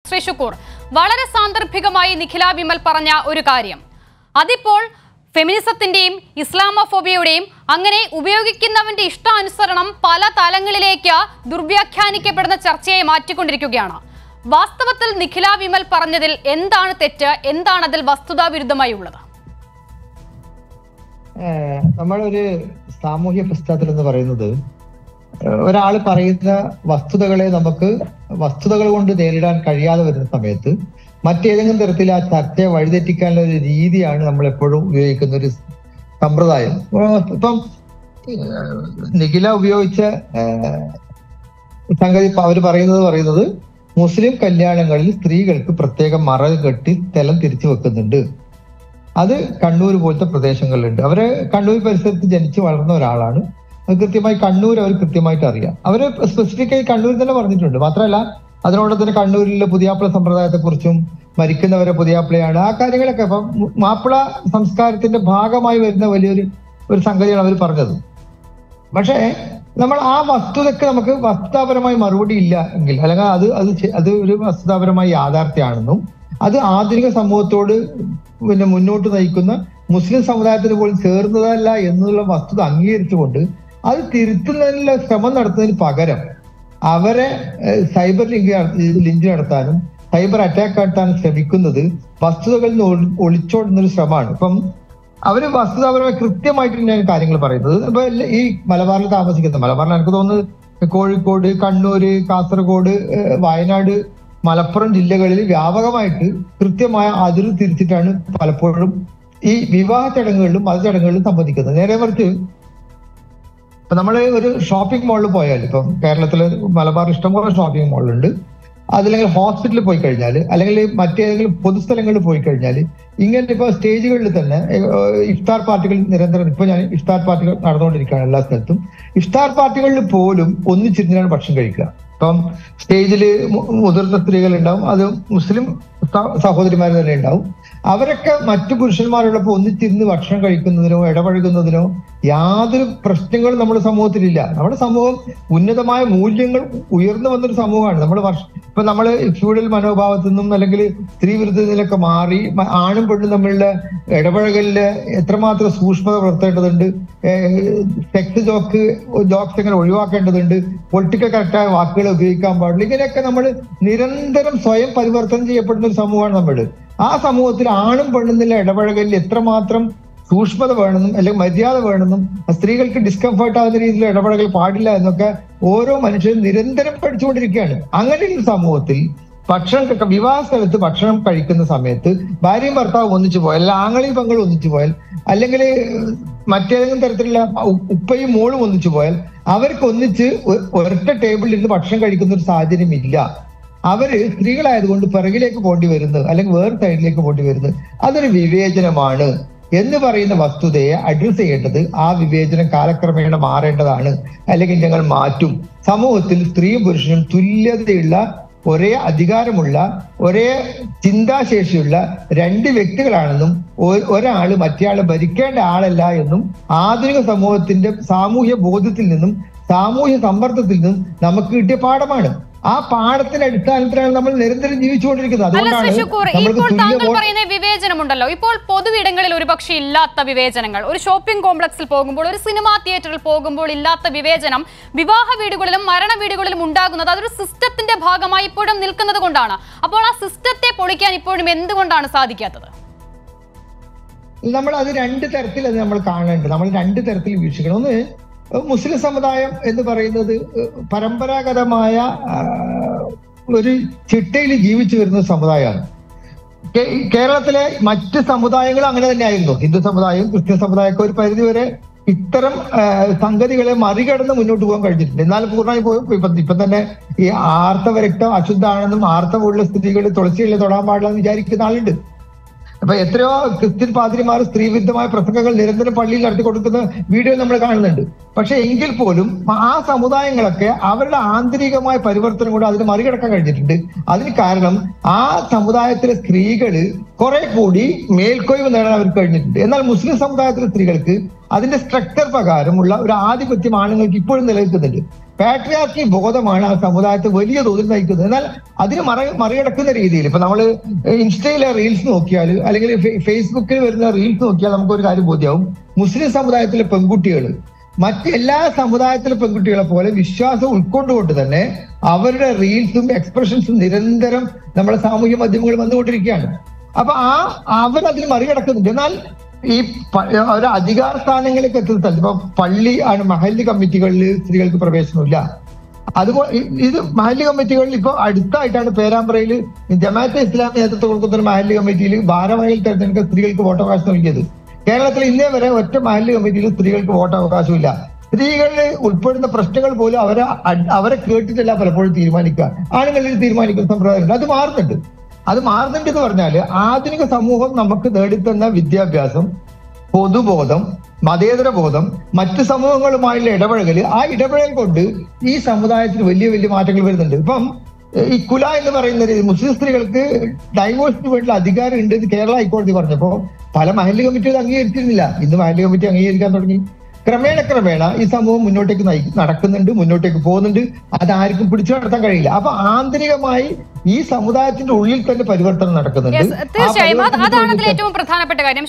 ശ്രീ ഷുക്കൂർ വളരെ സാന്ദർഭികമായി നിഖില വിമൽ പറഞ്ഞ ഒരു കാര്യം അതിപ്പോൾ ഫെമിനിസത്തിന്റെയും ഇസ്ലാമോഫോബിയയുടെയും അങ്ങനെ ഉപയോഗിക്കുന്നവന്റെ ഇഷ്ടാനുസരണം പല തലങ്ങളിലേക്ക് ദുർവ്യാഖ്യാനിക്കപ്പെടുന്ന ചർച്ചയായി മാറ്റിക്കൊണ്ടിരിക്കുകയാണ് വാസ്തവത്തിൽ നിഖില വിമൽ പറഞ്ഞതിൽ എന്താണ് തെറ്റ് എന്താണ് അതിൽ വസ്തുതാവിരുദ്ധമായി ഉള്ളത് ഏഹ് നമ്മളൊരു സാമൂഹ്യ പശ്ചാത്തലം എന്ന് പറയുന്നത് ഒരാൾ പറയുന്ന വസ്തുതകളെ നമുക്ക് വസ്തുതകൾ കൊണ്ട് നേരിടാൻ കഴിയാതെ വരുന്ന സമയത്ത് മറ്റേതെങ്കിലും തരത്തിൽ ആ ചർച്ചയെ വഴിതെറ്റിക്കാനുള്ള ഒരു രീതിയാണ് നമ്മൾ എപ്പോഴും ഉപയോഗിക്കുന്ന ഒരു സമ്പ്രദായം ഏഹ് ഇപ്പം ഏഹ് നിഖില ഉപയോഗിച്ച ഏഹ് സംഗതി അവർ പറയുന്നത് പറയുന്നത് മുസ്ലിം കല്യാണങ്ങളിൽ സ്ത്രീകൾക്ക് പ്രത്യേകം മറ കെട്ടി സ്ഥലം തിരിച്ചു വെക്കുന്നുണ്ട് അത് കണ്ണൂർ പോലത്തെ പ്രദേശങ്ങളിലുണ്ട് അവര് കണ്ണൂർ പരിസരത്ത് ജനിച്ച് വളർന്ന ഒരാളാണ് അത് കൃത്യമായി കണ്ണൂർ അവർ കൃത്യമായിട്ട് അറിയാം അവര് സ്പെസിഫിക് ആയി കണ്ണൂർ തന്നെ പറഞ്ഞിട്ടുണ്ട് മാത്രമല്ല അതിനോട് തന്നെ കണ്ണൂരിലെ പുതിയാപ്പിള സമ്പ്രദായത്തെ കുറിച്ചും മരിക്കുന്നവരെ പുതിയാപ്പിളയാണ് ആ കാര്യങ്ങളൊക്കെ ഇപ്പം മാപ്പിള സംസ്കാരത്തിന്റെ ഭാഗമായി വരുന്ന വലിയൊരു ഒരു സംഗതിയാണ് അവർ പറഞ്ഞത് പക്ഷേ നമ്മൾ ആ വസ്തുതയ്ക്ക് നമുക്ക് വസ്തുതാപരമായി മറുപടി ഇല്ല എങ്കിൽ അല്ലെങ്കിൽ അത് അത് ചെ- അത് ഒരു വസ്തുതാപരമായ യാഥാർത്ഥ്യമാണെന്നും അത് ആധുനിക സമൂഹത്തോട് പിന്നെ മുന്നോട്ട് നയിക്കുന്ന മുസ്ലിം സമുദായത്തിന് പോലും ചേർന്നതല്ല എന്നുള്ള വസ്തുത അംഗീകരിച്ചുകൊണ്ട് അത് തിരുത്തുന്നതിനുള്ള ശ്രമം നടത്തുന്നതിന് പകരം അവരെ ഏഹ്, സൈബർ ലിങ്ക് നട- ലിങ്ക് നടത്താനും സൈബർ അറ്റാക്ക് നടത്താനും ശ്രമിക്കുന്നത് വസ്തുതകളിൽ നിന്ന് ഒളി- ഒളിച്ചോടുന്ന ഒരു ശ്രമമാണ് ഇപ്പം അവര് വസ്തുതാപരമായി കൃത്യമായിട്ട് തന്നെയാണ് കാര്യങ്ങൾ പറയുന്നത് ഇപ്പൊ എല്ലാ- ഈ മലബാറിൽ താമസിക്കുന്ന മലബാറിൽ എനിക്ക് തോന്നുന്നത് കോഴിക്കോട് കണ്ണൂര് കാസർഗോഡ് ഏഹ്, വയനാട് മലപ്പുറം ജില്ലകളിൽ വ്യാപകമായിട്ട് കൃത്യമായ അതിര് തിരിച്ചിട്ടാണ് പലപ്പോഴും ഈ വിവാഹ ചടങ്ങുകളിലും മതചടങ്ങുകളിലും സംബന്ധിക്കുന്നത് നേരെ മറിച്ച് ഇപ്പൊ നമ്മള് ഒരു ഷോപ്പിംഗ് മാളിൽ പോയാൽ ഇപ്പം കേരളത്തില് മലബാർ ഇഷ്ടംപോലെ ഷോപ്പിംഗ് മാളുണ്ട് അതല്ലെങ്കിൽ ഹോസ്പിറ്റലിൽ പോയി കഴിഞ്ഞാൽ അല്ലെങ്കിൽ മറ്റേതെങ്കിലും പൊതുസ്ഥലങ്ങളിൽ പോയി കഴിഞ്ഞാൽ ഇങ്ങനെ ഇപ്പൊ സ്റ്റേജുകളിൽ തന്നെ ഏഹ്, ഇഫ്താർ പാർട്ടികൾ നിരന്തരം ഇപ്പൊ ഞാൻ ഇഫ്താർ പാർട്ടികൾ നടന്നുകൊണ്ടിരിക്കുകയാണ് എല്ലാ സ്ഥലത്തും ഇഫ്താർ പാർട്ടികളിൽ പോലും ഒന്നിച്ചിരുന്നാണ് ഭക്ഷണം കഴിക്കുക ഇപ്പം സ്റ്റേജിൽ മുതിർന്ന സ്ത്രീകൾ ഉണ്ടാവും അത് മുസ്ലിം സ- സഹോദരിമാർ തന്നെ ഉണ്ടാവും അവരൊക്കെ മറ്റു പുരുഷന്മാരുള്ളപ്പോൾ ഒന്നിച്ചിരുന്ന് ഭക്ഷണം കഴിക്കുന്നതിനോ ഇടപഴകുന്നതിനോ യാതൊരു പ്രശ്നങ്ങളും നമ്മുടെ സമൂഹത്തിലില്ല നമ്മുടെ സമൂഹം ഉന്നതമായ മൂല്യങ്ങൾ ഉയർന്നു വന്നൊരു സമൂഹമാണ് നമ്മൾ വർഷ ഇപ്പൊ നമ്മൾ ഫ്യൂഡൽ മനോഭാവത്തിൽ നിന്നും അല്ലെങ്കിൽ സ്ത്രീ വിരുദ്ധത്തിലൊക്കെ മാറി മ- ആണും പെണ്ണും തമ്മിലുള്ള ഇടപഴകലില് എത്രമാത്രം സൂക്ഷ്മത പുലർത്തേണ്ടതുണ്ട് സെക്സ് ജോക്ക് ജോക്സ് എങ്ങനെ ഒഴിവാക്കേണ്ടതുണ്ട് പൊളിറ്റിക്കൽ കറക്റ്റായ വാക്കുകൾ ഉപയോഗിക്കാൻ പാടില്ല ഇങ്ങനെയൊക്കെ നമ്മൾ നിരന്തരം സ്വയം പരിവർത്തനം ചെയ്യപ്പെടുന്ന ഒരു സമൂഹമാണ് നമ്മൾ ആ സമൂഹത്തിൽ ആണും പെണ്ണും എന്നുള്ള ഇടപഴകലിൽ എത്രമാത്രം സൂക്ഷ്മത വേണമെന്നും അല്ലെങ്കിൽ മര്യാദ വേണമെന്നും സ്ത്രീകൾക്ക് ഡിസ്കംഫർട്ട് ആകുന്ന രീതിയിൽ ഇടപെടൽ പാടില്ല എന്നൊക്കെ ഓരോ മനുഷ്യരും നിരന്തരം പഠിച്ചുകൊണ്ടിരിക്കുകയാണ് അങ്ങനെയുള്ള സമൂഹത്തിൽ ഭക്ഷണം കഴിക്ക- വിവാഹ സ്ഥലത്ത് ഭക്ഷണം കഴിക്കുന്ന സമയത്ത് ഭാര്യയും ഭർത്താവും ഒന്നിച്ചു പോയാൽ അല്ലെങ്കിൽ ആങ്ങളെയും പെങ്ങളും ഒന്നിച്ചു പോയാൽ അല്ലെങ്കിൽ മറ്റേതെങ്കിലും തരത്തിലുള്ള ഉ- ഉപ്പയും മോളും ഒന്നിച്ചു പോയാൽ അവർക്ക് ഒന്നിച്ച് ഒ- ഒരൊറ്റ ടേബിളിൽ ഇരുന്ന് ഭക്ഷണം കഴിക്കുന്ന ഒരു സാഹചര്യം ഇല്ല അവര് സ്ത്രീകളായതുകൊണ്ട് പിറകിലേക്ക് പോണ്ടി വരുന്നത് അല്ലെങ്കിൽ വേറെ സൈഡിലേക്ക് പോണ്ടി വരുന്നത് അതൊരു വിവേചനമാണ് എന്ന് പറയുന്ന വസ്തുതയെ അഡ്രസ് ചെയ്യേണ്ടത് ആ വിവേചനം കാലക്രമേണ മാറേണ്ടതാണ് അല്ലെങ്കിൽ ഞങ്ങൾ മാറ്റും സമൂഹത്തിൽ സ്ത്രീയും പുരുഷനും തുല്യതയുള്ള ഒരേ അധികാരമുള്ള ഒരേ ചിന്താശേഷിയുള്ള രണ്ട് വ്യക്തികളാണെന്നും ഒ- ഒരാള് മറ്റേയാളെ ഭരിക്കേണ്ട ആളല്ല എന്നും ആധുനിക സമൂഹത്തിന്റെ സാമൂഹ്യ ബോധ്യത്തിൽ നിന്നും സാമൂഹ്യ സമ്മർദ്ദത്തിൽ നിന്നും നമുക്ക് കിട്ടിയ പാഠമാണ് ആ പാഠത്തിന്റെ അടിസ്ഥാനത്തിലാണ് നമ്മൾ നിരന്തരം ജീവിച്ചുകൊണ്ടിരിക്കുന്നത് അല്ല അതുകൊണ്ടാണ് ശശികൂർ നമ്മൾക്ക് ഇപ്പോൾ തുല്യ താങ്കൾ വോട്ട് പറയുന്ന വിവേചനമുണ്ടല്ലോ ഇപ്പോൾ പൊതുവിടങ്ങളിൽ ഒരുപക്ഷെ ഇല്ലാത്ത വിവേചനങ്ങൾ ഒരു ഷോപ്പിംഗ് കോംപ്ലക്സിൽ പോകുമ്പോൾ ഒരു സിനിമാ തിയേറ്ററിൽ പോകുമ്പോൾ ഇല്ലാത്ത വിവേചനം വിവാഹ വീടുകളിലും മരണ വീടുകളിലും ഉണ്ടാകുന്നത് അതൊരു സിസ്റ്റത്തിന്റെ ഭാഗമായി ഇപ്പോഴും നിൽക്കുന്നത് കൊണ്ടാണ് അപ്പോൾ ആ സിസ്റ്റത്തെ പൊളിക്കാൻ ഇപ്പോഴും എന്തുകൊണ്ടാണ് സാധിക്കാത്തത് നമ്മൾ അത് രണ്ട് തരത്തിൽ അത് നമ്മൾ കാണേണ്ടത് നമ്മൾ രണ്ട് തരത്തിൽ വീക്ഷിക്കണം ഒന്ന് മുസ്ലിം സമുദായം എന്ന് പറയുന്നത് പരമ്പരാഗതമായ ആ, ഒരു ചിട്ടയിൽ ജീവിച്ചു വരുന്ന സമുദായമാണ് കേ- കേരളത്തിലെ മറ്റ് സമുദായങ്ങളും അങ്ങനെ തന്നെയായിരുന്നു ഹിന്ദു സമുദായം ക്രിസ്ത്യൻ സമുദായമൊക്കെ ഒരു പരിധിവരെ ഇത്തരം ആ, സംഗതികളെ മറികടന്ന് മുന്നോട്ട് പോകാൻ കഴിഞ്ഞിട്ടുണ്ട് എന്നാൽ പൂർണ്ണമായി പോയി ഇപ്പൊ ഇപ്പൊ തന്നെ ഈ ആർത്തവ രക്തം അശുദ്ധാണെന്നും ആർത്തവമുള്ള സ്ത്രീകൾ തുളസിയിലെ തൊടാൻ പാടില്ല എന്ന് വിചാരിക്കുന്ന ആളുണ്ട് അപ്പൊ എത്രയോ ക്രിസ്ത്യൻ പാതിരിമാർ സ്ത്രീവിരുദ്ധമായ പ്രസംഗങ്ങൾ നിരന്തരം പള്ളിയിൽ നടത്തി കൊടുക്കുന്ന വീഡിയോ നമ്മൾ കാണുന്നുണ്ട് പക്ഷെ എങ്കിൽ പോലും ആ സമുദായങ്ങളൊക്കെ അവരുടെ ആന്തരികമായ പരിവർത്തനം കൊണ്ട് അതിന് മറികടക്കാൻ കഴിഞ്ഞിട്ടുണ്ട് അതിന് കാരണം ആ സമുദായത്തിലെ സ്ത്രീകള് കുറെ കൂടി മേൽക്കോയ്മ നേടാൻ അവർക്ക് കഴിഞ്ഞിട്ടുണ്ട് എന്നാൽ മുസ്ലിം സമുദായത്തിലെ സ്ത്രീകൾക്ക് അതിന്റെ സ്ട്രക്ചർ പ്രകാരമുള്ള ഒരു ആധിപത്യം ആണുങ്ങൾക്ക് ഇപ്പോഴും നിലനിൽക്കുന്നുണ്ട് പാട്രിയാർക്കി ബോധമാണ് ആ സമുദായത്തെ വലിയ തോതിൽ നയിക്കുന്നത് എന്നാൽ അതിന് മറ മറികടക്കുന്ന രീതിയിൽ ഇപ്പൊ നമ്മൾ ഇൻസ്റ്റയിലെ റീൽസ് നോക്കിയാൽ അല്ലെങ്കിൽ ഫെ- ഫേസ്ബുക്കിൽ വരുന്ന റീൽസ് നോക്കിയാൽ നമുക്ക് ഒരു കാര്യം ബോധ്യമാവും മുസ്ലിം സമുദായത്തിലെ പെൺകുട്ടികൾ മറ്റെല്ലാ സമുദായത്തിലെ പെൺകുട്ടികളെ പോലെ വിശ്വാസം ഉൾക്കൊണ്ടുകൊണ്ട് തന്നെ അവരുടെ റീൽസും എക്സ്പ്രഷൻസും നിരന്തരം നമ്മുടെ സാമൂഹ്യ മാധ്യമങ്ങളിൽ വന്നുകൊണ്ടിരിക്കുകയാണ് അപ്പൊ ആ അവരതിന് മറികടക്കുന്നുണ്ട് എന്നാൽ ഈ പ- ഒരു അധികാര സ്ഥാനങ്ങളിലേക്ക് എത്തുന്ന സ്ഥലത്ത് ഇപ്പൊ പള്ളി ആണ് മഹല്ല് കമ്മിറ്റികളിൽ സ്ത്രീകൾക്ക് പ്രവേശനമില്ല അതുപോലെ ഇ- ഇത് മഹല്ല് കമ്മിറ്റികളിൽ ഇപ്പൊ അടുത്തായിട്ടാണ് പേരാമ്പ്രയിൽ ജമാഅത്തെ ഇസ്ലാമി നേതൃത്വം കൊടുക്കുന്ന ഒരു മഹല്ല് കമ്മിറ്റിയിൽ ഭാരവാഹികൾ തെരഞ്ഞെടുക്കാൻ സ്ത്രീകൾക്ക് വോട്ടവകാശം നൽകിയത് കേരളത്തിൽ ഇന്നേ വരെ ഒറ്റ മഹല്ല് കമ്മിറ്റിയിൽ സ്ത്രീകൾക്ക് വോട്ടവകാശമില്ല സ്ത്രീകളിൽ ഉൾപ്പെടുന്ന പ്രശ്നങ്ങൾ പോലും അവരെ അഡ്- അവരെ കേട്ടിട്ടല്ല പലപ്പോഴും തീരുമാനിക്കുക ആണുങ്ങളിൽ തീരുമാനിക്കുന്ന സമ്പ്രദായമുണ്ട് അത് മാറുന്നുണ്ട് അത് മാറുന്നുണ്ട് എന്ന് പറഞ്ഞാല് ആധുനിക സമൂഹം നമുക്ക് നേടിത്തന്ന വിദ്യാഭ്യാസം പൊതുബോധം മതേതര ബോധം മറ്റു സമൂഹങ്ങളുമായുള്ള ഇടപഴകല് ആ ഇടപഴകൽ കൊണ്ട് ഈ സമുദായത്തിൽ വലിയ വലിയ മാറ്റങ്ങൾ വരുന്നുണ്ട് ഇപ്പം ഏഹ്, ഈ കുല എന്ന് പറയുന്നത് മുസ്ലിം സ്ത്രീകൾക്ക് ഡൈവോഴ്സിന് വേണ്ടിയുള്ള അധികാരം ഉണ്ട് എന്ന് കേരള ഹൈക്കോടതി പറഞ്ഞപ്പോ പല മഹല്ല് കമ്മിറ്റികൾ അംഗീകരിച്ചിരുന്നില്ല ഇന്ന് മഹല്ല് കമ്മിറ്റി അംഗീകരിക്കാൻ തുടങ്ങി ക്രമേണ ക്രമേണ ഈ സമൂഹം മുന്നോട്ടേക്ക് നയി നടക്കുന്നുണ്ട് മുന്നോട്ടേക്ക് പോകുന്നുണ്ട് അതാർക്കും പിടിച്ചു നടത്താൻ കഴിയില്ല അപ്പൊ ആന്തരികമായി ഈ സമുദായത്തിന്റെ ഉള്ളിൽ തന്നെ പരിവർത്തനം നടക്കുന്നുണ്ട് Yes, ആ തീർച്ചയായും അത് പരിവർത്തനത്തിന് അതാണ് അതിൽ വേണ്ടി ഏറ്റവും പ്രധാനപ്പെട്ട കാര്യം